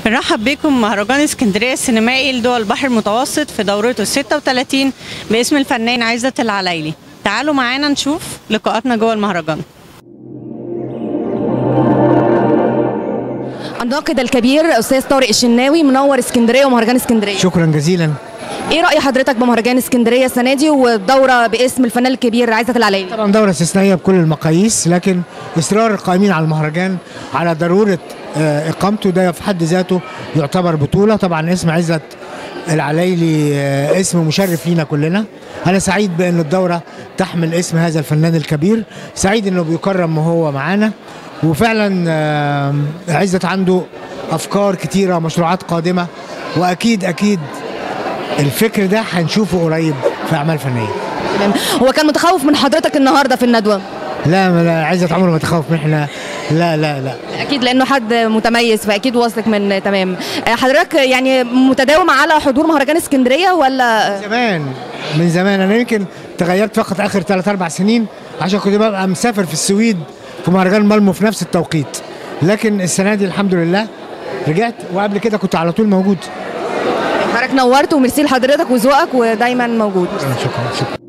بنرحب بكم مهرجان اسكندريه السينمائي لدول البحر المتوسط في دورته ال 36 باسم الفنان عزت العلايلي تعالوا معانا نشوف لقاءاتنا جوه المهرجان الناقد الكبير استاذ طارق الشناوي منور اسكندريه ومهرجان اسكندريه شكرا جزيلا ايه راي حضرتك بمهرجان اسكندريه السنه دي والدوره باسم الفنان الكبير عزت العلايلي طبعا دورة استثنائية بكل المقاييس لكن إصرار القائمين على المهرجان على ضرورة آه، إقامته ده في حد ذاته يعتبر بطولة طبعا اسم عزت العلايلي آه، اسم مشرف لينا كلنا أنا سعيد بأن الدورة تحمل اسم هذا الفنان الكبير سعيد أنه بيكرم وهو معانا وفعلا آه، عزت عنده أفكار كتيرة ومشروعات قادمة وأكيد أكيد الفكر ده هنشوفه قريب في أعمال فنية تمام هو كان متخوف من حضرتك النهارده في الندوه لا ما لا عزت عمره ما تخوف منحنا لا لا لا اكيد لانه حد متميز فاكيد واثق من تمام آه، حضرتك يعني متداوم على حضور مهرجان اسكندريه ولا زمان من زمان انا يمكن تغيرت فقط اخر ثلاث اربع سنين عشان كنت ببقى مسافر في السويد في مهرجان مالمو في نفس التوقيت لكن السنه دي الحمد لله رجعت وقبل كده كنت على طول موجود حضرتك نورت وميرسي لحضرتك وذوقك ودايما موجود شكرا شكرا